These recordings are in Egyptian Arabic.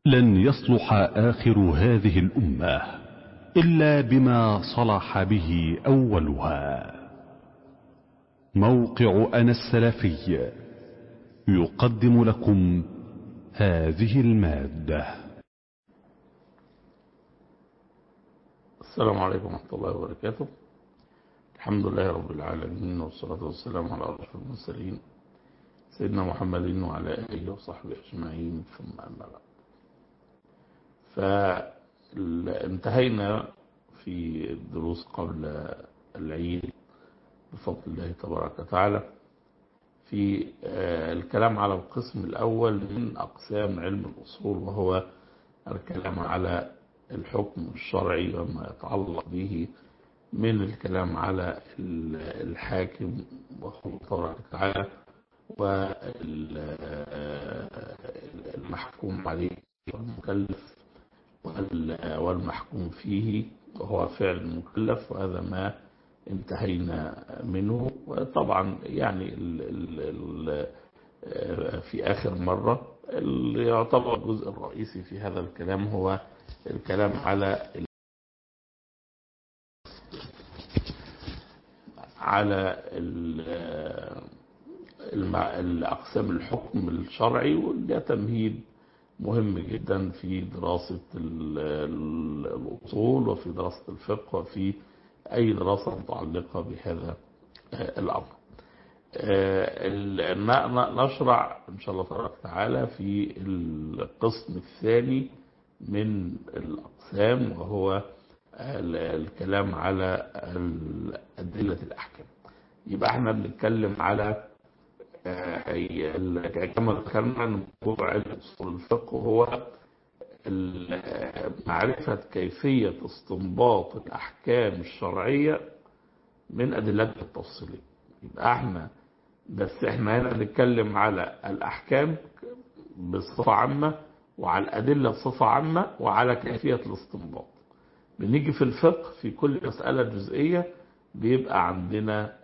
لن يصلح آخر هذه الأمة إلا بما صلح به أولها موقع أنا السلفي يقدم لكم هذه المادة السلام عليكم ورحمة الله وبركاته الحمد لله رب العالمين والصلاة والسلام على أشرف المرسلين سيدنا محمد وعلى آله وصحبه أجمعين ثم أما بعد فانتهينا في الدروس قبل العيد بفضل الله تبارك وتعالى في الكلام على القسم الأول من أقسام علم الأصول وهو الكلام على الحكم الشرعي وما يتعلق به من الكلام على الحاكم وهو تبارك وتعالى والمحكوم عليه والمكلف والمحكوم فيه وهو فعل المكلف وهذا ما انتهينا منه وطبعا يعني ال ال ال في آخر مرة اللي يعتبر الجزء الرئيسي في هذا الكلام هو الكلام على على الأقسام الحكم الشرعي وده تمهيد مهم جدا في دراسة الأصول وفي دراسة الفقه وفي أي دراسة متعلقة بهذا الأمر نشرع إن شاء الله تبارك وتعالى في القسم الثاني من الأقسام وهو الكلام على أدلة الأحكام يبقى احنا بنتكلم على كما ذكرنا ان موضوع علم اصول الفقه هو معرفة كيفية استنباط الأحكام الشرعية من أدلتها التفصيلية يبقى احنا بس احنا هنا بنتكلم على الأحكام بصفة عامة وعلى الأدلة بصفة عامة وعلى كيفية الاستنباط بنيجي في الفقه في كل مسألة جزئية بيبقى عندنا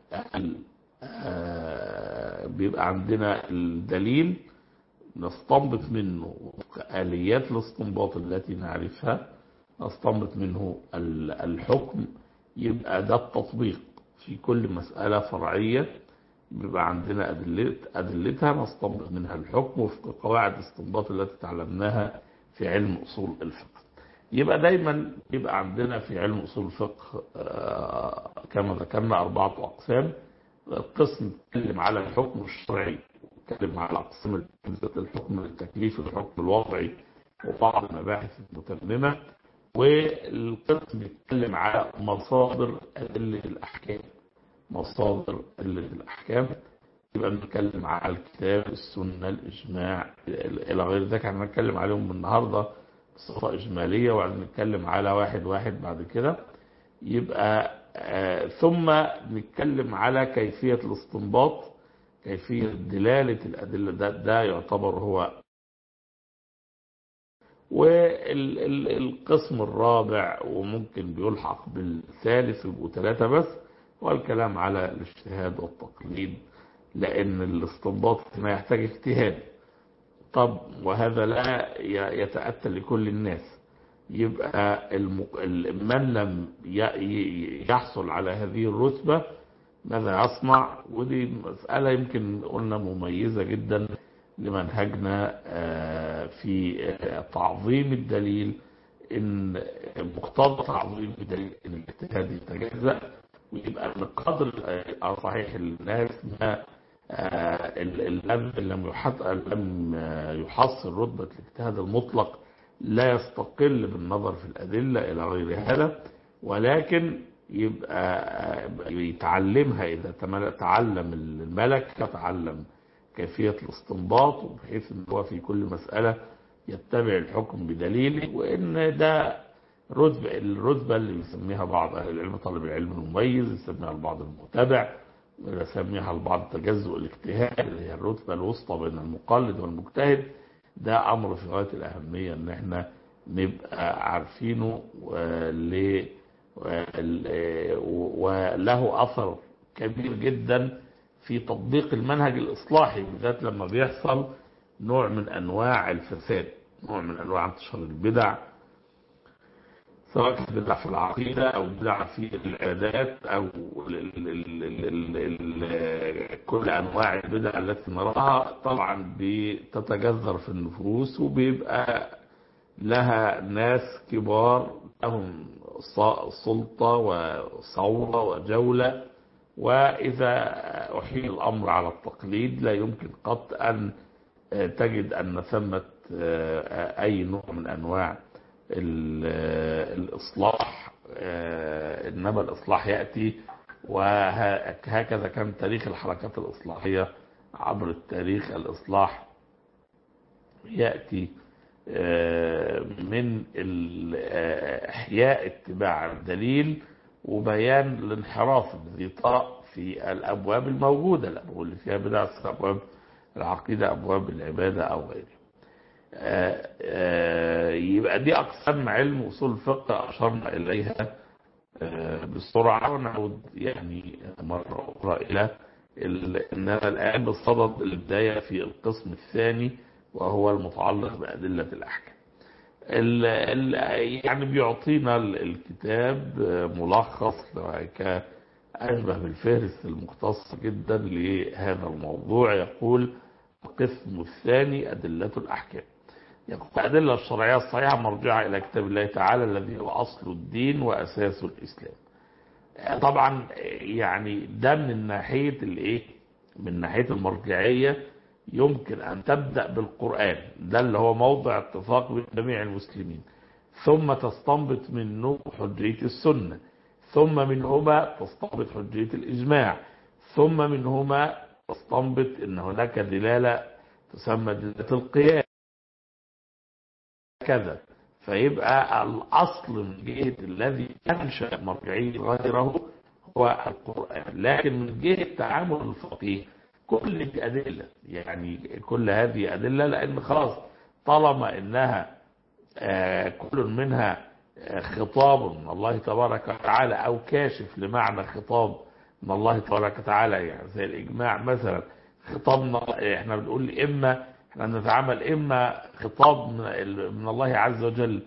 بيبقى عندنا الدليل نستنبط منه آليات الاستنباط التي نعرفها نستنبط منه الحكم يبقى ده التطبيق في كل مسألة فرعية بيبقى عندنا أدلة أدلتها نستنبط منها الحكم وفق قواعد الاستنباط التي تعلمناها في علم أصول الفقه يبقى دايما يبقى عندنا في علم أصول الفقه كما ذكرنا أربعة أقسام القسم يتكلم على الحكم الشرعي يتكلم على أقسام الحكم التكليفي والحكم الوضعي وبعض المباحث المتممة والقسم يتكلم على مصادر أدلة الأحكام مصادر أدلة الأحكام يبقى بنتكلم على الكتاب السنة الإجماع إلى غير ذلك احنا هنتكلم عليهم النهاردة بصفة إجمالية وهنتكلم على واحد واحد بعد كده يبقى آه ثم نتكلم على كيفية الاستنباط كيفية دلالة الأدلة ده, ده يعتبر هو والقسم الرابع وممكن بيلحق بالثالث يبقوا ثلاثة بس هو الكلام على الاجتهاد والتقليد لأن الاستنباط ما يحتاج اجتهاد طب وهذا لا يتأتى لكل الناس يبقى من لم يحصل على هذه الرتبة ماذا يصنع ودي مسألة يمكن قلنا مميزة جدا لمنهجنا في تعظيم الدليل ان مقتضى تعظيم الدليل ان الاجتهاد يتجزأ ويبقى بقدر صحيح الناس ما لم لم لم يحصل رتبة الاجتهاد المطلق لا يستقل بالنظر في الأدلة إلى غير هذا ولكن يبقى يتعلمها إذا تعلم الملك يتعلم كيفية الاستنباط بحيث أن هو في كل مسألة يتبع الحكم بدليله وإن ده رتبة الرتبة اللي يسميها بعض أهل العلم طالب العلم المميز يسميها البعض المتبع يسميها البعض تجزؤ الاجتهاد اللي هي الرتبة الوسطى بين المقلد والمجتهد ده أمر في غاية الأهمية إن احنا نبقى عارفينه وله أثر كبير جدا في تطبيق المنهج الإصلاحي بالذات لما بيحصل نوع من أنواع الفساد نوع من أنواع انتشار البدع سواء كانت بدع في العقيدة أو بدع في العبادات أو ال ال ال ال ال ال كل أنواع البدع التي نراها طبعا بتتجذر في النفوس وبيبقى لها ناس كبار لهم سلطة وصورة وجولة وإذا أحيل الأمر على التقليد لا يمكن قط أن تجد أن ثمة أي نوع من أنواع الإصلاح إنما الإصلاح يأتي وهكذا كان تاريخ الحركات الإصلاحية عبر التاريخ الإصلاح يأتي من إحياء اتباع الدليل وبيان الانحراف الذي طرأ في الأبواب الموجودة الأبواب اللي فيها بدع أبواب العقيدة أبواب العبادة أو غيره يبقى دي أقسام علم أصول الفقه أشرنا إليها بسرعة ونعود يعني مرة أخرى إلى أننا الآن بصدد البداية في القسم الثاني وهو المتعلق بأدلة الأحكام ال ال يعني بيعطينا الكتاب ملخص أشبه بالفهرس المختص جدا لهذا الموضوع يقول القسم الثاني أدلة الأحكام يقول الأدلة الشرعية الصحيحة مرجعة إلى كتاب الله تعالى الذي هو أصل الدين وأساس الإسلام طبعا يعني ده من ناحية الإيه من ناحية المرجعية يمكن أن تبدأ بالقرآن ده اللي هو موضع اتفاق بين جميع المسلمين ثم تستنبط منه حجية السنة ثم منهما تستنبط حجية الإجماع ثم منهما تستنبط أن هناك دلالة تسمى دلالة القياس كذا فيبقى الأصل من جهة الذي أنشأ مرجعية غيره هو القرآن لكن من جهة تعامل الفقيه كل أدلة يعني كل هذه أدلة لأن خلاص طالما إنها كل منها خطاب من الله تبارك وتعالى أو كاشف لمعنى خطاب من الله تبارك وتعالى يعني زي الإجماع مثلا خطابنا احنا بنقول إما احنا نتعامل إما خطاب من الله عز وجل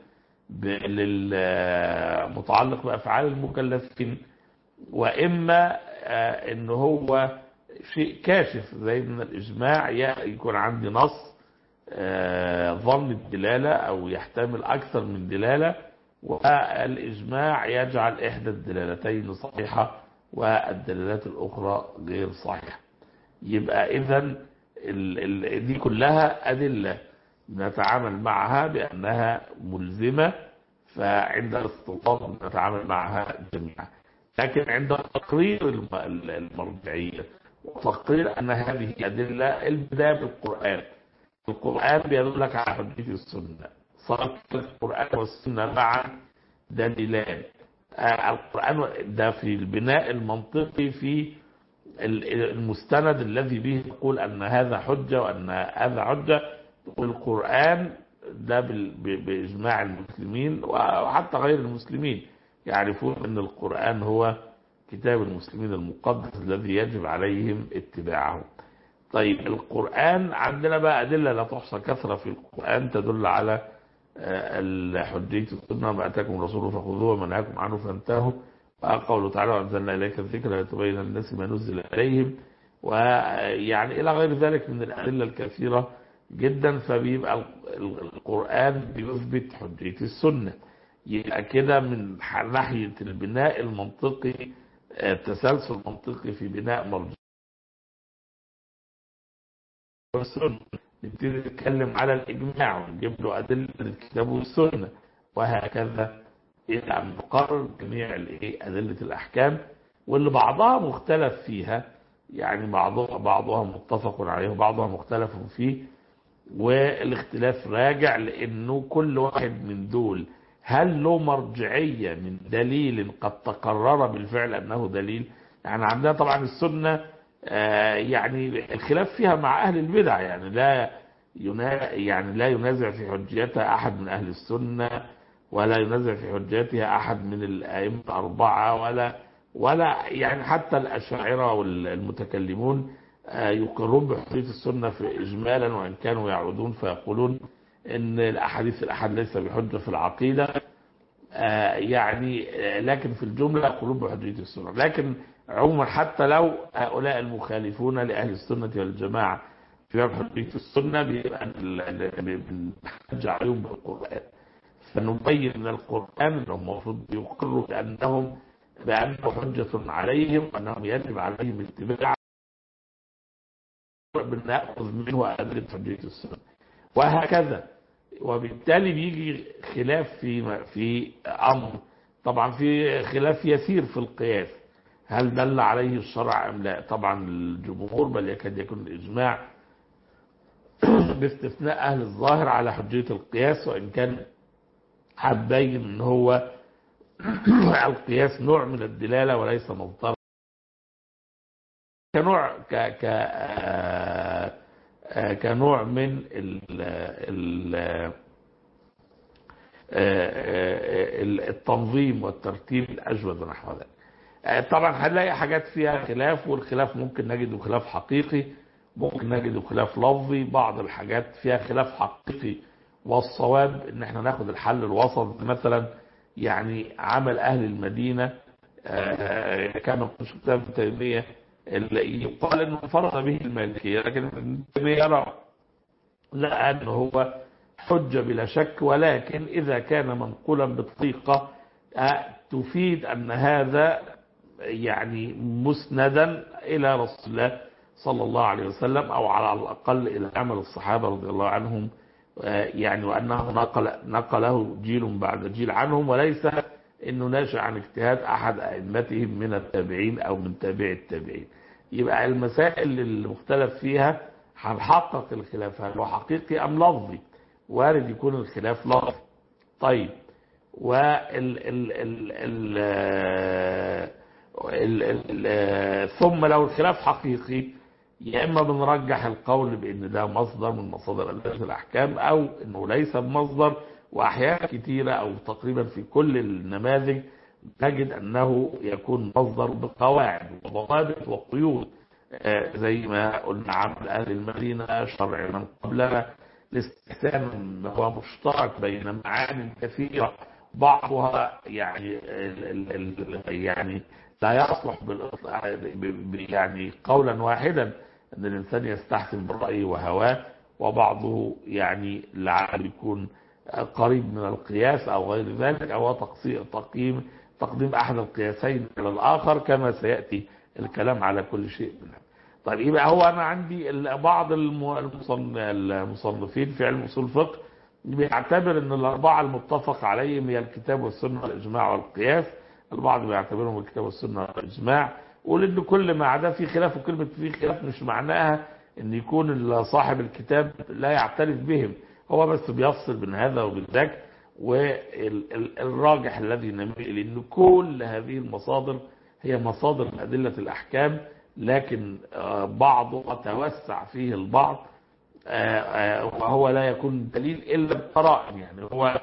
متعلق بأفعال المكلفين وإما إن هو شيء كاشف زي من الإجماع يكون عندي نص ظن الدلالة أو يحتمل أكثر من دلالة والإجماع يجعل إحدى الدلالتين صحيحة والدلالات الأخرى غير صحيحة يبقى إذا دي كلها أدلة نتعامل معها بأنها ملزمة فعند الاستطاعة نتعامل معها جميعا لكن عند تقرير المرجعية وتقرير أن هذه أدلة البداية بالقرآن القرآن بيدلك على حجية السنة صارت القرآن والسنة معا دليلان القرآن ده في البناء المنطقي في المستند الذي به يقول أن هذا حجة وأن هذا حجة القرآن ده بإجماع المسلمين وحتى غير المسلمين يعرفون أن القرآن هو كتاب المسلمين المقدس الذي يجب عليهم اتباعه طيب القرآن عندنا بقى أدلة لا تحصى كثرة في القرآن تدل على الحجية السنة ما أتاكم الرسول فخذوه وما نهاكم عنه فانتهوا قوله تعالى وأنزلنا إليك الذكر لتبين للناس ما نزل إليهم ويعني إلى غير ذلك من الأدلة الكثيرة جدا فبيبقى القرآن بيثبت حجية السنة يبقى كده من ناحية البناء المنطقي التسلسل المنطقي في بناء مرجع والسنة نبتدي نتكلم على الإجماع ونجيب له أدلة الكتاب والسنة وهكذا إلى أن نقرر جميع أدلة الأحكام واللي بعضها مختلف فيها يعني بعضها بعضها متفق عليه وبعضها مختلف فيه والاختلاف راجع لأنه كل واحد من دول هل له مرجعية من دليل قد تقرر بالفعل أنه دليل يعني عندنا طبعا السنة يعني الخلاف فيها مع أهل البدع يعني لا يعني لا ينازع في حجيتها أحد من أهل السنة ولا ينازع في حجيتها أحد من الأئمة الأربعة ولا ولا يعني حتى الأشاعرة والمتكلمون يقرون بحجية السنة في إجمالا وإن كانوا يعودون فيقولون ان الاحاديث الاحاد ليس بحجه في العقيده آه يعني آه لكن في الجمله يقولون بحجيه السنه لكن عموما حتى لو هؤلاء المخالفون لاهل السنه والجماعه في باب حجيه السنه بيبقى بنحج عليهم بالقران فنبين من القران انهم المفروض يقروا بانهم بانه حجه عليهم وانهم يجب عليهم اتباع بناخذ منه ادله حجيه السنه وهكذا وبالتالي بيجي خلاف في في امر طبعا في خلاف يسير في القياس هل دل عليه الشرع ام لا طبعا الجمهور بل يكاد يكون الاجماع باستثناء اهل الظاهر على حجيه القياس وان كان هتبين ان هو القياس نوع من الدلاله وليس مصدر كنوع ك ك كنوع من ال ال التنظيم والترتيب الأجود نحو ذلك طبعا هنلاقي حاجات فيها خلاف والخلاف ممكن نجده خلاف حقيقي ممكن نجده خلاف لفظي بعض الحاجات فيها خلاف حقيقي والصواب ان احنا ناخد الحل الوسط مثلا يعني عمل اهل المدينة كما قلت كتاب تيمية اللي يقال انه فرض به المالكية لكن ابن تيمية يرى لا انه هو حجة بلا شك ولكن اذا كان منقولا بطريقة تفيد ان هذا يعني مسندا الى رسول الله صلى الله عليه وسلم او على الاقل الى عمل الصحابة رضي الله عنهم يعني وانه نقل نقله جيل بعد جيل عنهم وليس انه ناشئ عن اجتهاد احد ائمتهم من التابعين او من تابع التابعين يبقى المسائل اللي مختلف فيها هنحقق الخلاف هل هو حقيقي ام لفظي وارد يكون الخلاف لفظي طيب وال ال ال ال ال ال ثم لو الخلاف حقيقي يا اما بنرجح القول بان ده مصدر من مصادر ادله الاحكام او انه ليس بمصدر واحيانا كثيره او تقريبا في كل النماذج نجد انه يكون مصدر بقواعد وضوابط وقيود زي ما قلنا عمل اهل المدينه شرع من قبلنا الاستحسان هو مشترك بين معان كثيره بعضها يعني ال ال يعني لا يصلح يعني قولا واحدا ان الانسان يستحسن بالراي وهواه وبعضه يعني لعل يكون قريب من القياس او غير ذلك او تقييم تقديم احد القياسين على الاخر كما سياتي الكلام على كل شيء منها. طيب يبقى هو انا عندي بعض المصنفين في علم اصول الفقه بيعتبر ان الاربعه المتفق عليهم هي الكتاب والسنه والاجماع والقياس البعض بيعتبرهم الكتاب والسنه والاجماع ولان كل ما عدا في خلاف وكلمه في خلاف مش معناها ان يكون صاحب الكتاب لا يعترف بهم هو بس بيفصل بين هذا وبين ذاك والراجح الذي نميل ان كل هذه المصادر هي مصادر من ادله الاحكام لكن بعضها توسع فيه البعض وهو لا يكون دليل الا بقرائن يعني هو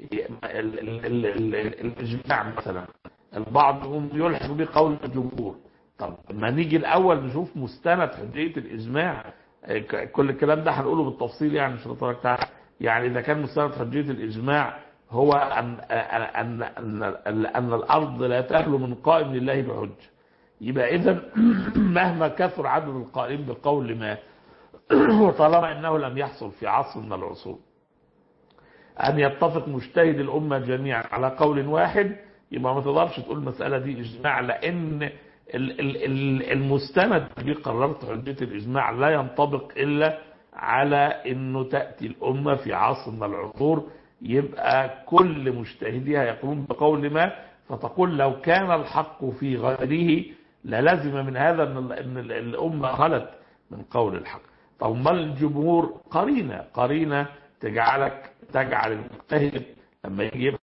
الاجماع مثلا البعض هم يلحق بقول الجمهور طب ما نيجي الاول نشوف مستند حجيه الاجماع كل الكلام ده هنقوله بالتفصيل يعني مش هنترك يعني اذا كان مستند حجيه الاجماع هو ان ان ان, أن, أن الارض لا تخلو من قائم لله بحجه يبقى اذا مهما كثر عدد القائمين بقول ما وطالما انه لم يحصل في عصر من العصور ان يتفق مجتهد الامه جميعا على قول واحد يبقى ما تقدرش تقول المساله دي اجماع لان المستند اللي قررت حجيه الاجماع لا ينطبق الا على انه تاتي الامه في عصر من العصور يبقى كل مجتهديها يقولون بقول ما فتقول لو كان الحق في غيره للزم من هذا ان الامه خلت من قول الحق طب ما الجمهور قرينه قرينه تجعلك تجعل المجتهد لما يجي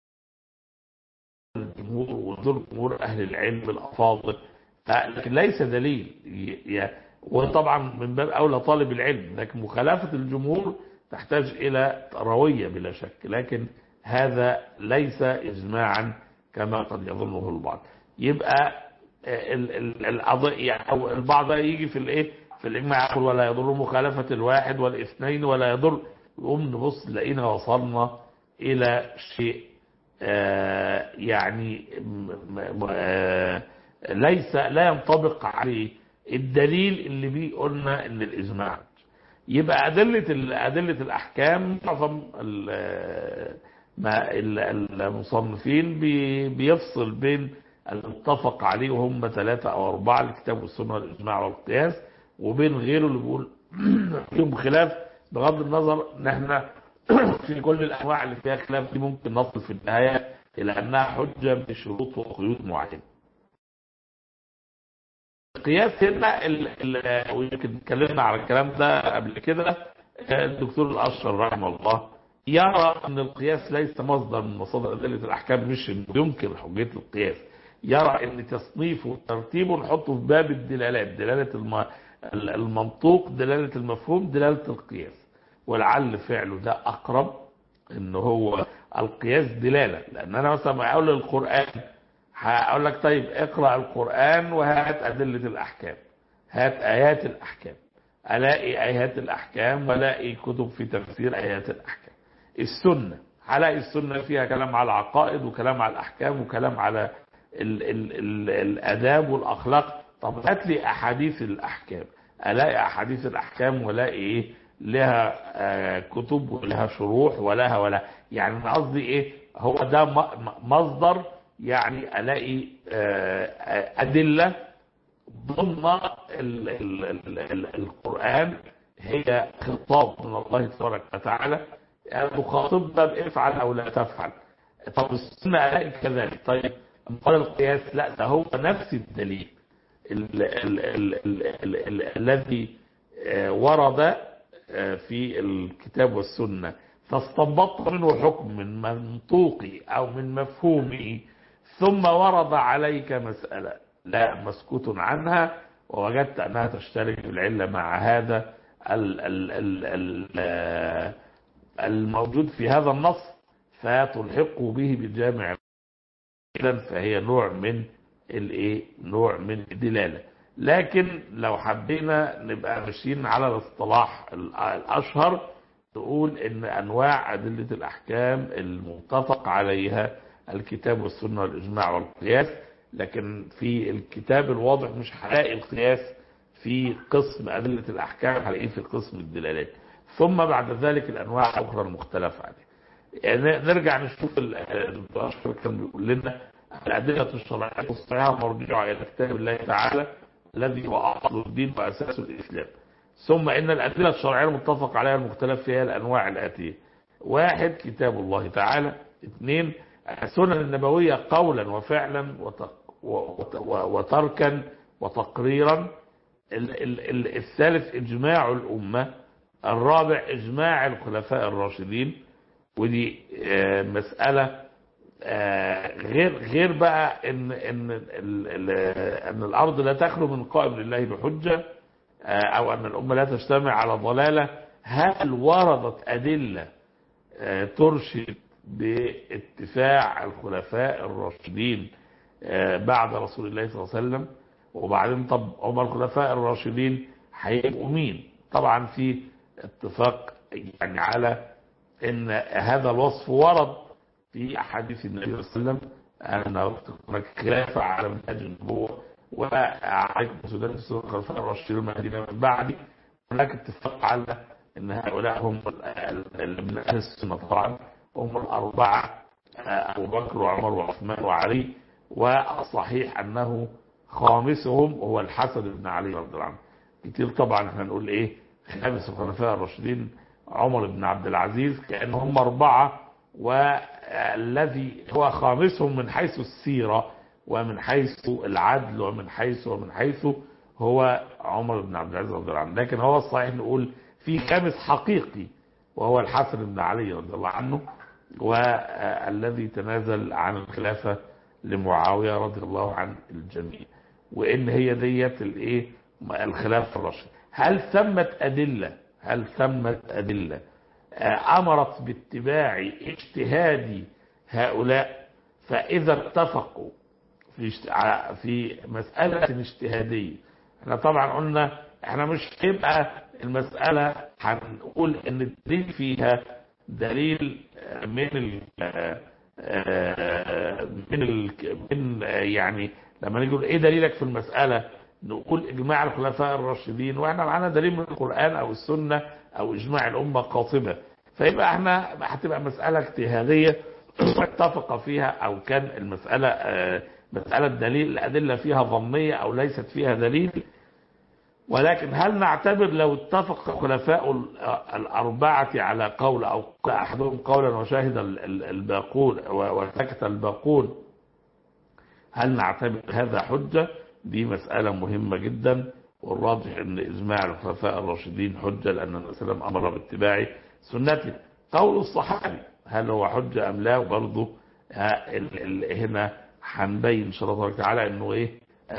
الجمهور ودول جمهور اهل العلم الافاضل لكن ليس دليل وطبعا من باب اولى طالب العلم لكن مخالفه الجمهور تحتاج الى رويه بلا شك لكن هذا ليس اجماعا كما قد يظنه البعض يبقى يعني او البعض يجي في الايه في الاجماع يقول ولا يضر مخالفه الواحد والاثنين ولا يضر يقوم نبص لقينا وصلنا الى شيء آه يعني آه ليس لا ينطبق عليه الدليل اللي بيه قلنا ان الاجماع يبقى ادله ادله الاحكام معظم ما المصنفين بيفصل بين المتفق عليه وهم ثلاثة أو أربعة الكتاب والسنة والإجماع والقياس وبين غيره اللي بيقول فيهم خلاف بغض النظر ان احنا في كل الأنواع اللي فيها خلاف دي ممكن نصل في النهاية إلى أنها حجة بشروط وقيود معينة. القياس هنا ويمكن اتكلمنا على الكلام ده قبل كده الدكتور الأشرف رحمه الله يرى أن القياس ليس مصدر من مصادر أدلة الأحكام مش إنه ينكر حجية القياس يرى أن تصنيفه وترتيبه نحطه في باب الدلالات دلالة الم... المنطوق دلالة المفهوم دلالة القياس ولعل فعله ده أقرب إن هو القياس دلالة لأن أنا مثلا أقول القرآن هقول لك طيب اقرأ القرآن وهات أدلة الأحكام هات آيات الأحكام ألاقي آيات الأحكام ولاقي كتب في تفسير آيات الأحكام السنة هلاقي السنة فيها كلام على العقائد وكلام على الأحكام وكلام على ال ال ال الآداب والأخلاق طب هات لي أحاديث الأحكام ألاقي أحاديث الأحكام ولاقي إيه لها آه كتب ولها شروح ولها ولا يعني أنا قصدي إيه هو ده مصدر يعني ألاقي آه أدلة ضمن ال ال ال ال القرآن هي خطاب من الله تبارك وتعالى مخاطبنا بافعل او لا تفعل طب السنة ألاقي كذلك طيب قال القياس لا ده هو نفس الدليل الذي ورد في الكتاب والسنة فاستنبطت منه حكم من منطوقي أو من مفهومي ثم ورد عليك مسألة لا مسكوت عنها ووجدت أنها تشترك العلة مع هذا ال ال ال ال الموجود في هذا النص فتلحقه به بالجامع اذا فهي نوع من الايه نوع من الدلاله لكن لو حبينا نبقى ماشيين على الاصطلاح الاشهر تقول ان انواع ادله الاحكام المتفق عليها الكتاب والسنه والاجماع والقياس لكن في الكتاب الواضح مش هلاقي القياس في قسم ادله الاحكام هلاقيه في قسم الدلالات ثم بعد ذلك الانواع الاخرى المختلفه عليها يعني نرجع نشوف الاشهر كان بيقول لنا الادله الشرعيه الصحيحه مرجعه الى كتاب الله تعالى الذي هو اصل الدين واساس الاسلام ثم ان الادله الشرعيه المتفق عليها المختلف فيها الانواع الاتيه واحد كتاب الله تعالى اثنين السنن النبويه قولا وفعلا وتركا وتقريرا الثالث اجماع الامه الرابع اجماع الخلفاء الراشدين ودي مسألة غير غير بقى ان ان ان الارض لا تخلو من قائم لله بحجة او ان الامة لا تجتمع على ضلالة هل وردت ادلة ترشد باتفاع الخلفاء الراشدين بعد رسول الله صلى الله عليه وسلم وبعدين طب هم الخلفاء الراشدين هيبقوا مين طبعا في اتفاق يعني على ان هذا الوصف ورد في احاديث النبي صلى الله عليه وسلم ان هناك خلافه على منهج النبوه وعليكم سودان الخلفاء الراشدين المهديين من بعدي هناك اتفاق على ان هؤلاء هم من اهل السنه طبعا هم الاربعه ابو بكر وعمر وعثمان وعلي والصحيح انه خامسهم هو الحسن بن علي رضي الله عنه كتير طبعا احنا نقول ايه خامس الخلفاء الراشدين عمر بن عبد العزيز كأن هم أربعة والذي هو خامسهم من حيث السيرة ومن حيث العدل ومن حيث ومن حيث هو عمر بن عبد العزيز رضي الله عنه لكن هو الصحيح نقول في خامس حقيقي وهو الحسن بن علي رضي الله عنه والذي تنازل عن الخلافة لمعاوية رضي الله عن الجميع وإن هي ديت الإيه الخلافة الراشدة هل ثمت أدلة هل ثمت أدلة أمرت باتباع اجتهاد هؤلاء فإذا اتفقوا في في مسألة اجتهادية احنا طبعا قلنا احنا مش هيبقى المسألة هنقول ان الدليل فيها دليل من ال من ال من يعني لما نيجي نقول ايه دليلك في المسألة نقول اجماع الخلفاء الراشدين واحنا معانا دليل من القرآن او السنة او اجماع الامة قاطبة فيبقى احنا هتبقى مسألة اجتهادية اتفق فيها او كان المسألة مسألة دليل الادلة فيها ظنية او ليست فيها دليل ولكن هل نعتبر لو اتفق الخلفاء الأربعة على قول أو أحدهم قولا وشاهد الباقون وسكت الباقون هل نعتبر هذا حجة دي مسألة مهمة جدا والراجح أن إجماع الخلفاء الراشدين حجة لأن النبي صلى الله عليه وسلم أمر باتباع سنته قول الصحابي هل هو حجة أم لا وبرضه هنا هنبين إن شاء الله تعالى أنه إيه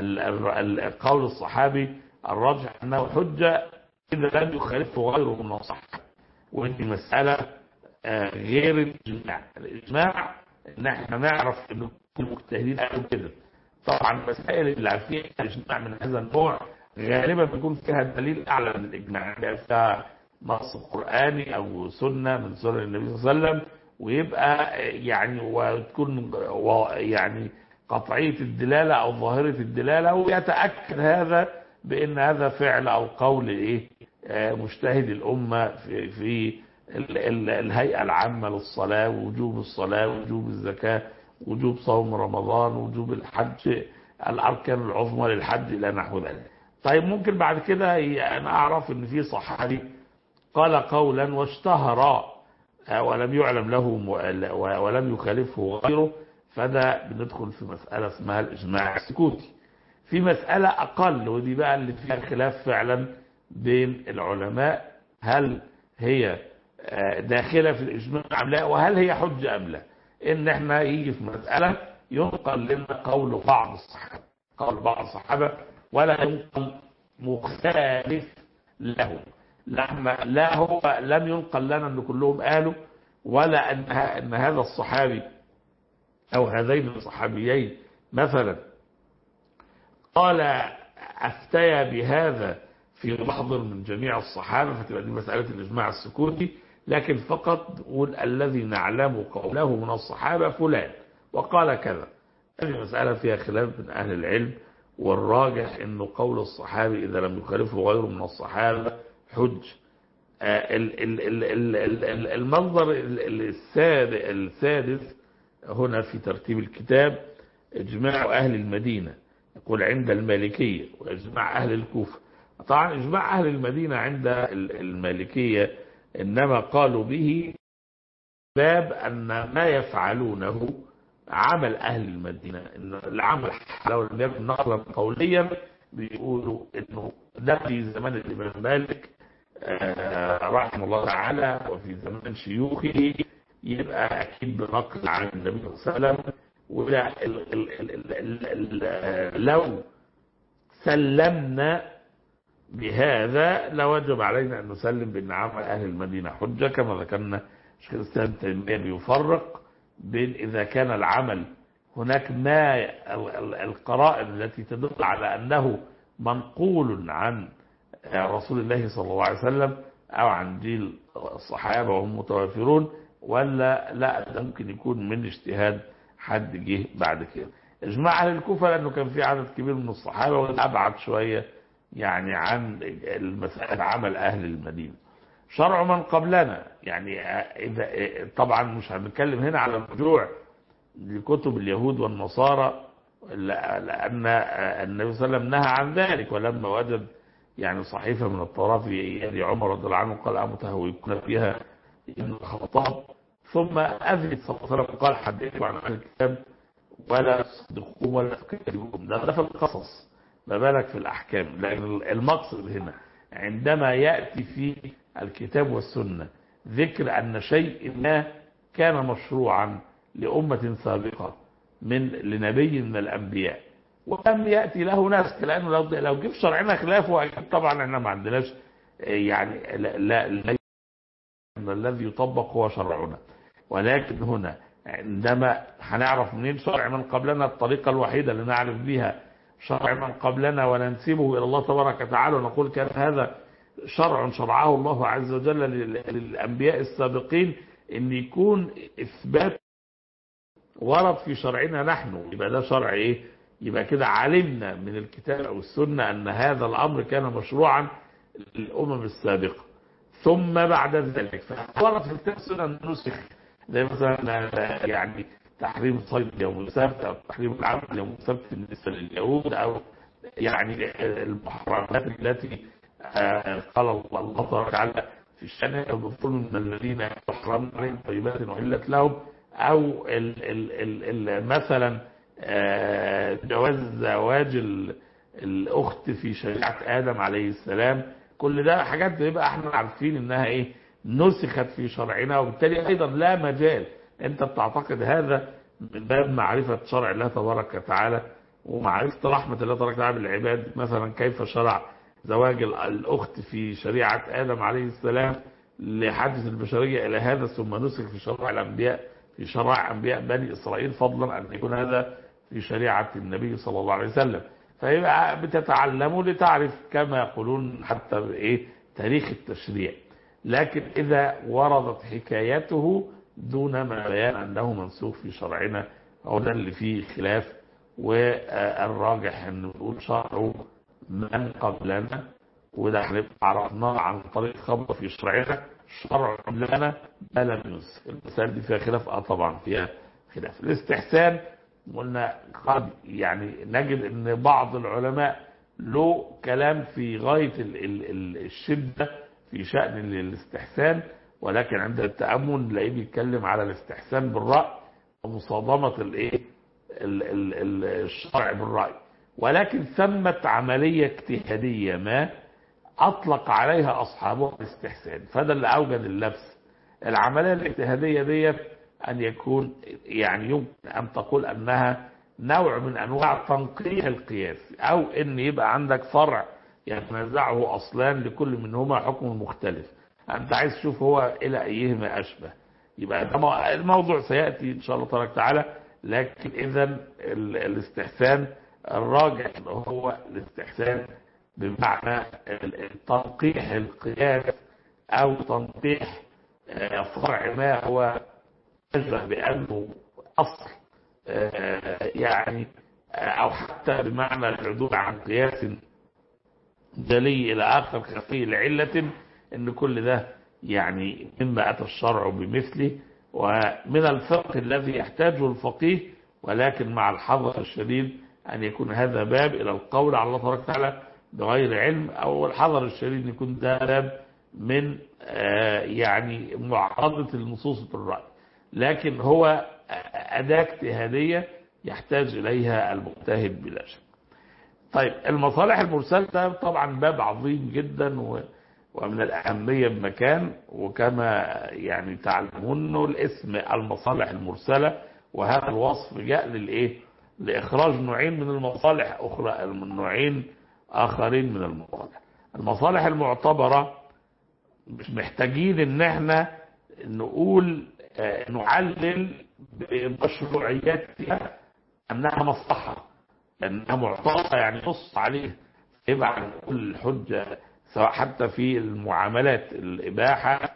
القول الصحابي الراجح أنه حجة إذا لم يخالفه غيره من الصحابة ودي مسألة غير الإجماع الإجماع إن احنا نعرف إن كل المجتهدين قالوا كده طبعا المسائل اللي فيها الإجماع من هذا النوع غالبا بيكون فيها دليل أعلى من الإجماع يعني فيها نص قرآني أو سنة من سنن النبي صلى الله عليه وسلم ويبقى يعني وتكون يعني قطعية الدلالة أو ظاهرة الدلالة ويتأكد هذا بان هذا فعل او قول ايه مجتهد الامه في في الهيئه العامه للصلاه وجوب الصلاه وجوب الزكاه وجوب صوم رمضان وجوب الحج الاركان العظمى للحج الى نحو ذلك طيب ممكن بعد كده انا اعرف ان في صحابي قال قولا واشتهر ولم يعلم له ولم يخالفه غيره فده بندخل في مساله اسمها الاجماع السكوتي في مسألة أقل ودي بقى اللي فيها خلاف فعلا بين العلماء هل هي داخلة في الإجماع أم لا وهل هي حجة أم لا إن احنا يجي في مسألة ينقل لنا قول بعض الصحابة قول بعض الصحابة ولا ينقل مخالف لهم لا, لا هو لم ينقل لنا أن كلهم قالوا ولا أن, أن هذا الصحابي أو هذين الصحابيين مثلا قال أفتيا بهذا في محضر من جميع الصحابة فتبقى دي مسألة الإجماع السكوتي لكن فقط نقول الذي نعلم قوله من الصحابة فلان وقال كذا هذه مسألة فيها خلاف من أهل العلم والراجح أنه قول الصحابي إذا لم يخالفه غيره من الصحابة حج المنظر السادس هنا في ترتيب الكتاب إجماع أهل المدينة يقول عند المالكية وإجماع أهل الكوفة طبعا إجماع أهل المدينة عند المالكية إنما قالوا به باب أن ما يفعلونه عمل أهل المدينة إن العمل لو لم يكن نقلا قوليا بيقولوا إنه ده في زمان الإمام مالك رحمه الله تعالى وفي زمان شيوخه يبقى أكيد بنقل عن النبي صلى الله عليه وسلم ولا لو سلمنا بهذا لوجب علينا أن نسلم بأن عمل أهل المدينة حجة كما ذكرنا شيخ الإسلام تيمية بيفرق بين إذا كان العمل هناك ما القرائن التي تدل على أنه منقول عن رسول الله صلى الله عليه وسلم أو عن جيل الصحابة وهم متوافرون ولا لا ده ممكن يكون من اجتهاد حد جه بعد كده اجماع اهل الكوفه لانه كان في عدد كبير من الصحابه وابعد شويه يعني عن المسألة عمل اهل المدينه شرع من قبلنا يعني اذا طبعا مش هنتكلم هنا على الرجوع لكتب اليهود والنصارى لان النبي صلى الله عليه وسلم نهى عن ذلك ولما وجد يعني صحيفه من التوراه في يد عمر رضي الله عنه قال امتهوكون فيها ابن الخطاب ثم أذن صلى الله عليه وسلم قال حدثوا عن أهل الكتاب ولا تصدقوهم ولا تكذبوهم ده, ده في القصص ما بالك في الأحكام لأن المقصد هنا عندما يأتي في الكتاب والسنة ذكر أن شيء ما كان مشروعا لأمة سابقة من لنبي من الأنبياء ولم يأتي له ناس لأنه لو لو جه في شرعنا خلافه طبعا احنا ما عندناش يعني لا, لا, لا الذي يطبق هو شرعنا ولكن هنا عندما هنعرف منين شرع من قبلنا الطريقة الوحيدة اللي نعرف بها شرع من قبلنا وننسبه إلى الله تبارك وتعالى ونقول كان هذا شرع شرعه الله عز وجل للأنبياء السابقين ان يكون إثبات ورد في شرعنا نحن يبقى ده شرع إيه يبقى كده علمنا من الكتاب أو السنة أن هذا الأمر كان مشروعا للأمم السابقة ثم بعد ذلك فورد في الكتاب السنة نسخ زي مثلا يعني تحريم صيد يوم السبت أو تحريم العمل يوم السبت بالنسبة لليهود أو يعني المحرمات التي قال الله تبارك وتعالى في الشأن يغفر من الذين يحرمون عليهم طيبات أحلت لهم أو ال ال ال مثلا جواز زواج الأخت في شريعة آدم عليه السلام كل ده حاجات بيبقى احنا عارفين انها ايه نسخت في شرعنا وبالتالي ايضا لا مجال انت بتعتقد هذا من باب معرفة شرع الله تبارك وتعالى ومعرفة رحمة الله تبارك وتعالى بالعباد مثلا كيف شرع زواج الأخت في شريعة آدم عليه السلام لحدث البشرية إلى هذا ثم نسخ في شرع الأنبياء في شرع أنبياء بني إسرائيل فضلا أن يكون هذا في شريعة النبي صلى الله عليه وسلم فيبقى بتتعلموا لتعرف كما يقولون حتى إيه تاريخ التشريع لكن إذا وردت حكايته دون ما بيان أنه منسوخ في شرعنا هو ده اللي فيه خلاف والراجح أن نقول شرعه من قبلنا وده هنبقى عرفناه عن طريق خبر في شرعنا شرع لنا ما لم ينسخ المسائل دي فيها خلاف اه طبعا فيها خلاف الاستحسان قلنا قد يعني نجد ان بعض العلماء له كلام في غاية ال ال ال الشدة في شأن الاستحسان ولكن عند التأمل نلاقيه بيتكلم على الاستحسان بالرأي ومصادمة الايه الشرع بالرأي ولكن ثمت عملية اجتهادية ما أطلق عليها أصحابها الاستحسان فده اللي أوجد اللبس العملية الاجتهادية ديت أن يكون يعني يمكن أن تقول أنها نوع من أنواع تنقيح القياس أو أن يبقى عندك فرع يتنازعه أصلان لكل منهما حكم مختلف أنت عايز تشوف هو إلى أيهما أشبه يبقى الموضوع سيأتي إن شاء الله تبارك وتعالى لكن إذا الاستحسان الراجع هو الاستحسان بمعنى تنقيح القياس أو تنقيح فرع ما هو أشبه بأنه أصل يعني أو حتى بمعنى العدول عن قياس جلي إلى آخر خفي لعلة أن كل ده يعني مما أتى الشرع بمثله ومن الفقه الذي يحتاجه الفقيه ولكن مع الحذر الشديد أن يكون هذا باب إلى القول على الله تبارك وتعالى بغير علم أو الحذر الشديد أن يكون ده باب من يعني معارضة النصوص بالرأي لكن هو أداة اجتهادية يحتاج إليها المجتهد بلا شك طيب المصالح المرسلة ده طبعا باب عظيم جدا ومن الأهمية بمكان وكما يعني تعلمون انه الاسم المصالح المرسلة وهذا الوصف جاء للإيه لإخراج نوعين من المصالح أخرى نوعين آخرين من المصالح المصالح المعتبرة مش محتاجين ان احنا نقول نعلل بمشروعيتها انها مصلحة انها معتبرة يعني نص عليه يبقى عن كل حجة سواء حتى في المعاملات الإباحة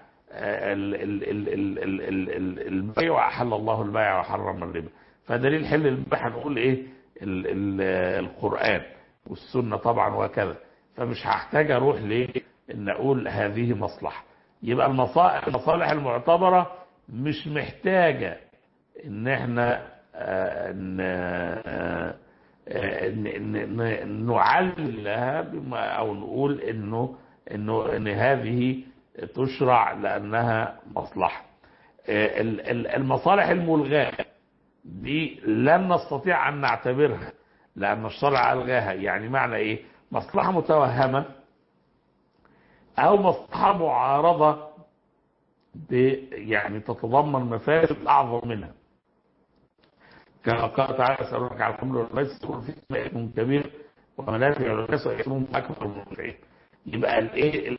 البيع وأحل الله البيع وحرم الربا فدليل حل الإباحة نقول إيه القرآن والسنة طبعا وكذا فمش هحتاج أروح ليه ان اقول هذه مصلحة يبقى المصالح المعتبرة مش محتاجة ان احنا نعلل لها بما او نقول انه انه ان هذه تشرع لانها مصلحة المصالح الملغاة دي لن نستطيع ان نعتبرها لان الشرع الغاها يعني معنى ايه مصلحة متوهمة او مصلحة معارضة يعني تتضمن مفاسد اعظم منها كما قال تعالى يسألونك على الخمر والميسر يقول في اسم كبير ومنافع للناس واسمهم اكبر من نفعهم يبقى الايه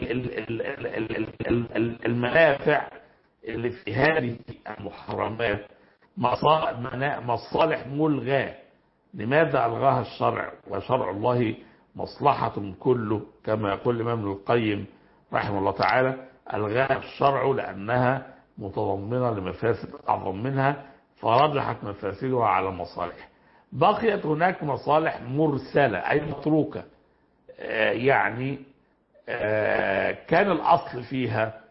المنافع اللي في هذه المحرمات مصالح ملغاه لماذا ألغاها الشرع وشرع الله مصلحة كله كما يقول الإمام ابن القيم رحمه الله تعالى ألغاها الشرع لأنها متضمنة لمفاسد أعظم منها فرجحت مفاسدها على مصالح بقيت هناك مصالح مرسلة أي متروكة آه يعني آه كان الأصل فيها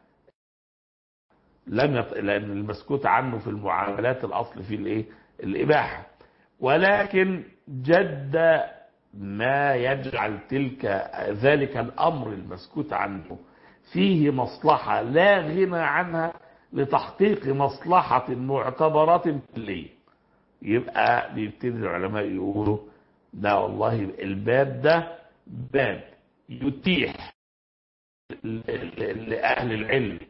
لم يط... لأن المسكوت عنه في المعاملات الأصل فيه الإيه؟ الإباحة ولكن جد ما يجعل تلك ذلك الأمر المسكوت عنه فيه مصلحة لا غنى عنها لتحقيق مصلحة معتبرات كلية يبقى بيبتدي العلماء يقولوا ده والله الباب ده باب يتيح لأهل العلم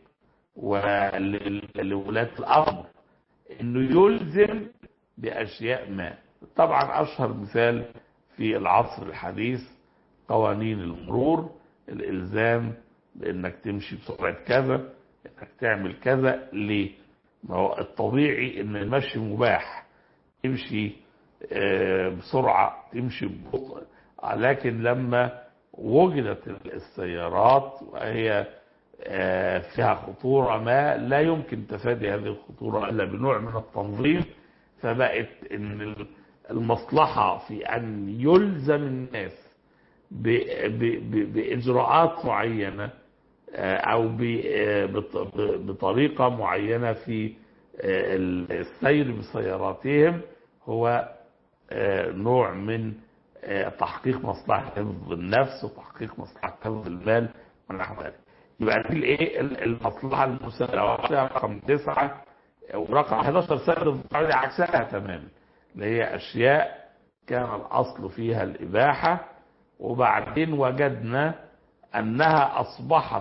ولولاة الأمر انه يلزم بأشياء ما طبعا أشهر مثال في العصر الحديث قوانين المرور الإلزام بأنك تمشي بسرعة كذا انك تعمل كذا ليه ما هو الطبيعي ان المشي مباح تمشي بسرعة تمشي ببطء لكن لما وجدت السيارات وهي فيها خطورة ما لا يمكن تفادي هذه الخطورة إلا بنوع من التنظيم فبقت ان المصلحة في أن يلزم الناس بإجراءات معينة أو بطريقة معينة في السير بسياراتهم هو نوع من تحقيق مصلحة حفظ النفس وتحقيق مصلحة حفظ المال ونحو ذلك يبقى دي الايه المصلحة المسلمة رقم تسعة ورقم 11 سنة عكسها تماما اللي هي أشياء كان الأصل فيها الإباحة وبعدين وجدنا أنها أصبحت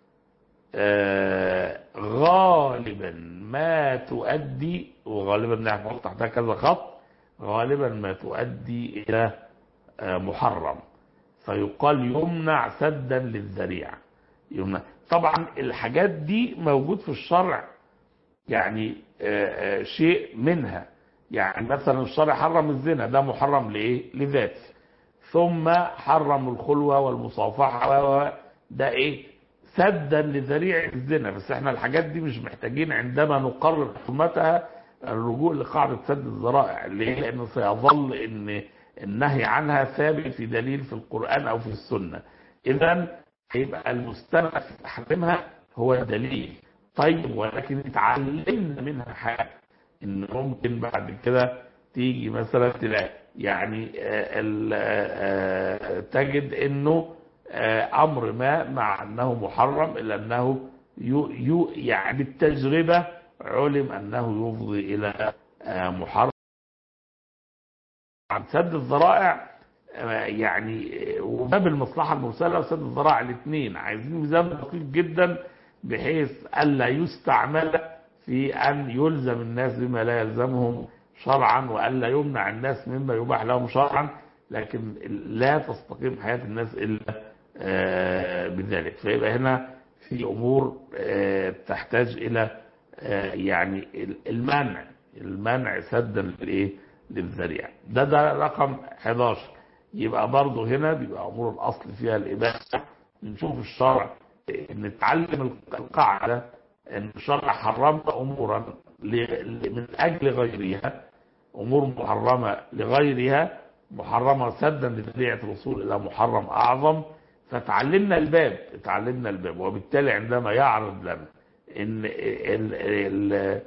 غالبا ما تؤدي وغالبا نحن تحتها كذا خط غالبا ما تؤدي إلى محرم فيقال يمنع سدا للذريعة يمنع طبعا الحاجات دي موجود في الشرع يعني شيء منها يعني مثلا الشرع حرم الزنا ده محرم لإيه لذاته ثم حرم الخلوة والمصافحة ده ايه سدا لذريع الزنا بس احنا الحاجات دي مش محتاجين عندما نقرر حرمتها الرجوع لقاعدة سد الذرائع ليه لانه سيظل ان النهي عنها ثابت في دليل في القرآن او في السنة اذا هيبقى المستند في تحريمها هو الدليل طيب ولكن اتعلمنا منها حاجة ان ممكن بعد كده تيجي مثلا تلاقي يعني تجد انه امر ما مع انه محرم الا انه يو يعني بالتجربة علم انه يفضي الى محرم عن سد الذرائع يعني وباب المصلحة المرسلة وسد الذرائع الاثنين عايزين ميزان دقيق جدا بحيث الا يستعمل في ان يلزم الناس بما لا يلزمهم شرعا والا يمنع الناس مما يباح لهم شرعا لكن لا تستقيم حياة الناس الا بذلك فيبقى هنا في امور تحتاج الى يعني المنع المنع سدا للايه للذريعه ده ده رقم 11 يبقى برضه هنا بيبقى امور الاصل فيها الاباحه نشوف الشرع نتعلم القاعده ان الشرع حرم امورا من اجل غيرها امور محرمه لغيرها محرمه سدا لذريعه الوصول الى محرم اعظم فتعلمنا الباب اتعلمنا الباب وبالتالي عندما يعرض لنا ان ال ال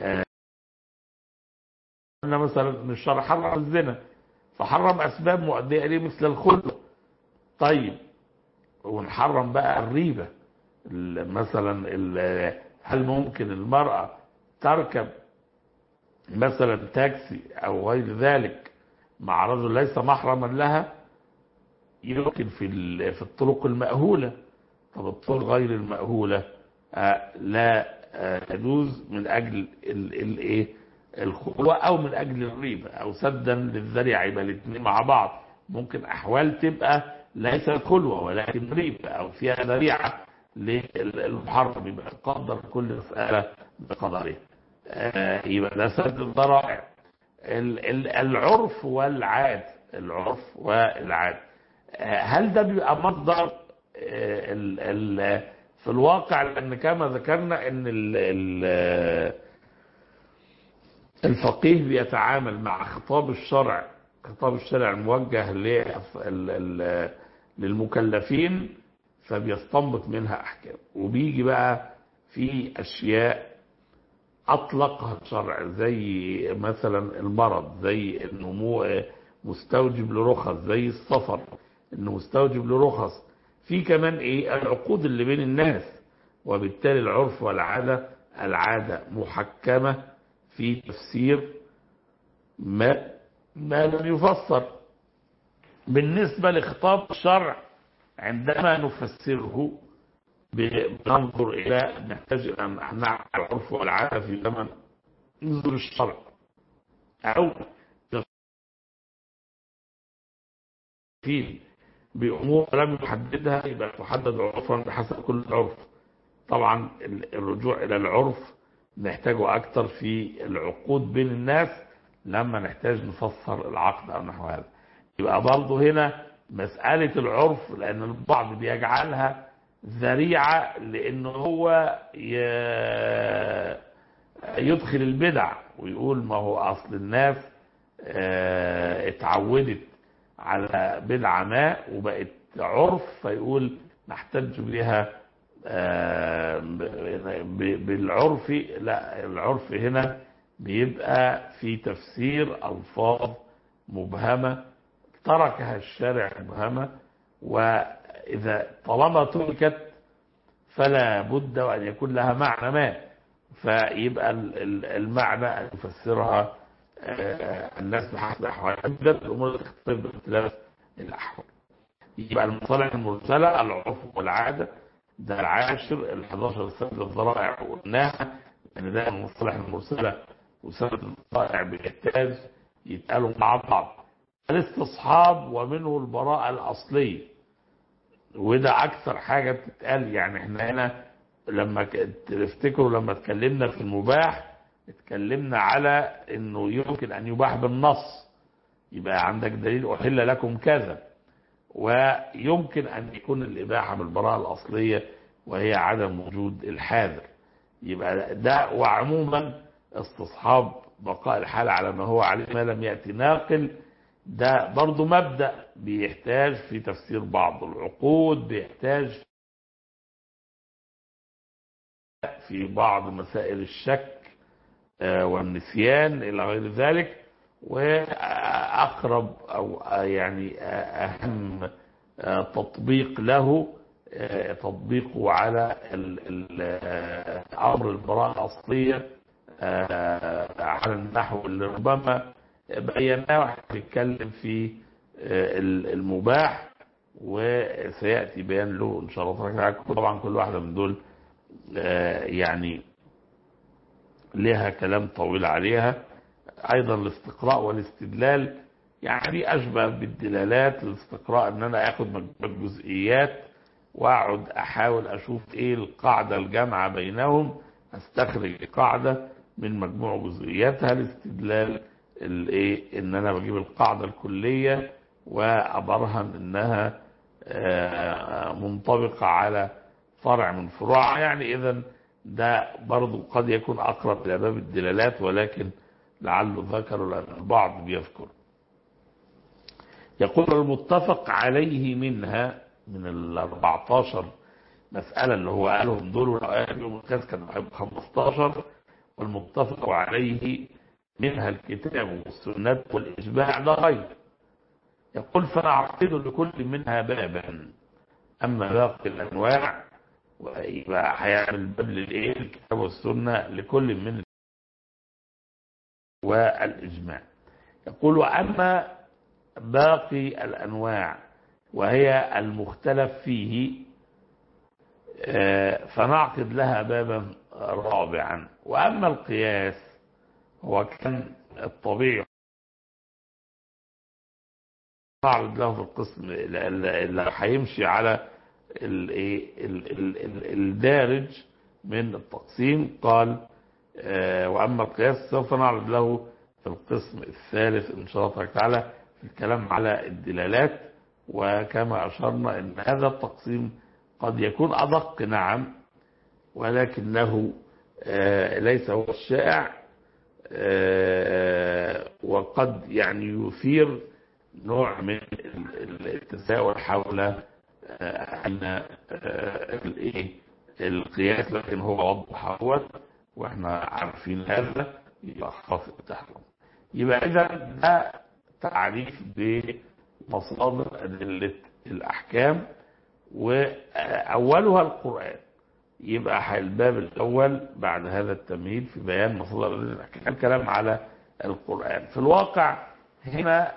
قلنا مثلا ان الشرع حرم الزنا فحرم اسباب مؤديه اليه مثل الخلق طيب ونحرم بقى الريبه مثلا هل ممكن المراه تركب مثلا تاكسي او غير ذلك مع رجل ليس محرما لها يمكن في في الطرق المأهولة طب الطرق غير المأهولة آه لا تجوز آه من أجل الايه الخلوة أو من أجل الريبة أو سدا للذريعة يبقى الاثنين مع بعض ممكن أحوال تبقى ليس خلوة ولكن ريبة أو فيها ذريعة للمحرم يبقى قدر كل مسألة بقدرها آه يبقى ده سد الذرائع ال- ال- العرف والعاد العرف والعاد آه، هل ده بيبقى مصدر آه، ال- ال- في الواقع لان كما ذكرنا ان ال- ال- الفقيه بيتعامل مع خطاب الشرع خطاب الشرع الموجه ل- ال- ال- للمكلفين فبيستنبط منها احكام وبيجي بقى في اشياء اطلقها الشرع زي مثلا المرض زي انه مو- مستوجب لرخص زي السفر انه مستوجب لرخص في كمان ايه العقود اللي بين الناس وبالتالي العرف والعادة العادة محكمة في تفسير ما ما لم يفسر بالنسبة لخطاب الشرع عندما نفسره بننظر إلى نحتاج أن نعمل العرف والعادة في زمن نزول الشرع أو في بأمور لم يحددها يبقى تحدد عرفا بحسب كل عرف طبعا الرجوع إلى العرف نحتاجه أكثر في العقود بين الناس لما نحتاج نفسر العقد أو نحو هذا يبقى برضه هنا مسألة العرف لأن البعض بيجعلها ذريعة لأن هو ي- يدخل البدع ويقول ما هو أصل الناس آه، اتعودت على بدعة ما وبقت عرف فيقول نحتج بها آه، ب- ب- بالعرف لا العرف هنا بيبقى في تفسير ألفاظ مبهمة تركها الشارع مبهمة وإذا طالما تركت فلا بد وأن يكون لها معنى ما فيبقى ال- ال- المعنى أن يفسرها آه، الناس بحسب أحوالهم ده الأمور اللي تختلف باختلاف الأحوال يبقى المصالح المرسلة العرف والعادة ده العاشر ال 11 سنة الذرائع قلناها ان ده المصالح المرسلة وسنة الذرائع بيحتاج يتقالوا مع بعض الاستصحاب ومنه البراءة الأصلية وده أكثر حاجة بتتقال يعني احنا هنا لما ك- تفتكروا لما اتكلمنا في المباح اتكلمنا على انه يمكن ان يباح بالنص يبقى عندك دليل احل لكم كذا ويمكن ان يكون الاباحه بالبراءه الاصليه وهي عدم وجود الحاذر يبقى ده وعموما استصحاب بقاء الحال على ما هو عليه ما لم ياتي ناقل ده برضو مبدا بيحتاج في تفسير بعض العقود بيحتاج في بعض مسائل الشك آه، والنسيان الى غير ذلك واقرب او يعني اهم آه، تطبيق له آه، تطبيقه على ال- ال- آه، امر البراءه الاصليه آه، على النحو اللي ربما بيناه واحنا بنتكلم في آه، ال- المباح وسياتي بيان له ان شاء الله تعالى. طبعا كل واحده من دول آه، يعني لها كلام طويل عليها ايضا الاستقراء والاستدلال يعني اشبه بالدلالات الاستقراء ان انا اخد مجموعه جزئيات واقعد احاول اشوف ايه القاعده الجامعه بينهم استخرج قاعده من مجموع جزئياتها الاستدلال الايه ان انا بجيب القاعده الكليه وابرهن انها آه، منطبقه على فرع من فروعها يعني اذا ده برضو قد يكون اقرب الى باب الدلالات ولكن لعله ذكر لان البعض بيذكر يقول المتفق عليه منها من ال 14 مسألة اللي هو قالهم دول يوم القياس كان هيبقى 15 والمتفق عليه منها الكتاب والسنة والإجماع ده غير يقول فنعقد لكل منها بابا أما باقي الأنواع ويبقى هيعمل باب للإيه الكتاب والسنة لكل من والإجماع يقول وأما باقي الأنواع وهي المختلف فيه آه، فنعقد لها بابا رابعا وأما القياس هو كان الطبيعي نعرض له في القسم اللي اللي هيمشي على الايه ال- ال- ال- الدارج من التقسيم قال آه، واما القياس سوف نعرض له في القسم الثالث إن شاء الله تعالى في الكلام على الدلالات وكما أشرنا أن هذا التقسيم قد يكون أدق نعم ولكنه ليس هو الشائع وقد يعني يثير نوع من التساؤل حول أن القياس لكن هو وضح أول واحنا عارفين هذا يبقى خاص التحرم يبقى إذا ده تعريف بمصادر أدلة الأحكام وأولها القرآن يبقى الباب الأول بعد هذا التمهيد في بيان مصادر أدلة الأحكام الكلام على القرآن في الواقع هنا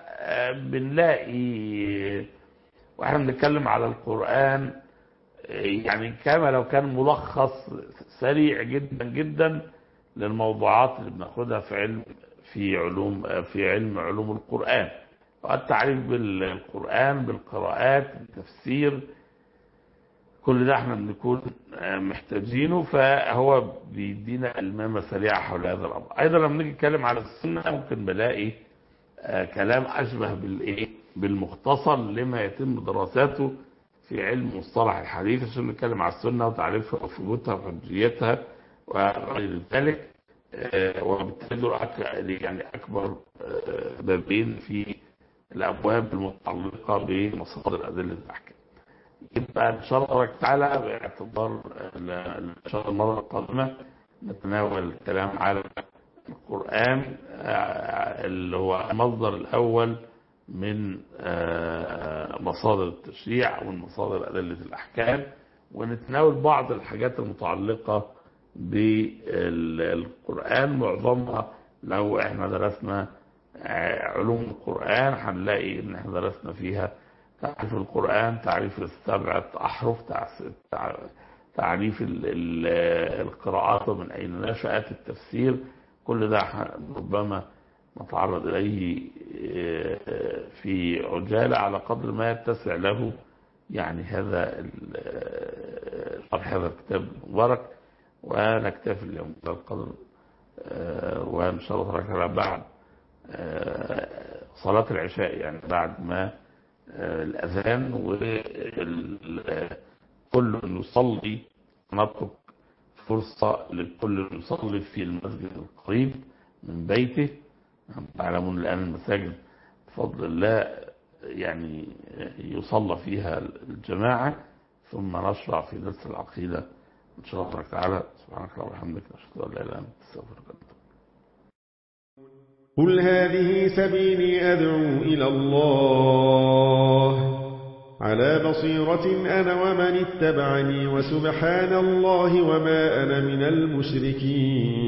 بنلاقي واحنا بنتكلم على القرآن يعني كما لو كان ملخص سريع جدا جدا للموضوعات اللي بناخدها في علم في علوم في علم علوم القرآن والتعريف بالقرآن بالقراءات بالتفسير كل ده احنا بنكون محتاجينه فهو بيدينا المامة سريعة حول هذا الأمر أيضا لما نيجي نتكلم على السنة ممكن بلاقي كلام أشبه بالإيه بالمختصر لما يتم دراساته في علم مصطلح الحديث عشان نتكلم على السنة وتعريفها وثبوتها وحجيتها وغير ذلك وبالتالي دول يعني أكبر بابين في الأبواب المتعلقة بمصادر أدلة الأحكام يبقى إن شاء الله تعالى باعتبار إن شاء الله المرة القادمة نتناول الكلام على القرآن اللي هو المصدر الأول من مصادر التشريع ومن مصادر أدلة الأحكام ونتناول بعض الحاجات المتعلقة بالقرآن معظمها لو احنا درسنا علوم القرآن هنلاقي ان احنا درسنا فيها تعريف القرآن تعريف السبعة أحرف تعريف القراءات ومن أين نشأت التفسير كل ده ربما نتعرض إليه في عجالة على قدر ما يتسع له يعني هذا شرح هذا الكتاب المبارك ونكتفي اليوم بهذا القدر وإن شاء الله تعالى بعد صلاة العشاء يعني بعد ما الأذان وكل يصلي نترك فرصة لكل يصلي في المسجد القريب من بيته تعلمون الآن المساجد بفضل الله يعني يصلى فيها الجماعة ثم نشرع في درس العقيدة إن شاء الله تعالى سبحانك اللهم وبحمدك نشهد أن لا إله إلا أنت استغفرك قل هذه سبيلي أدعو إلى الله على بصيرة أنا ومن اتبعني وسبحان الله وما أنا من المشركين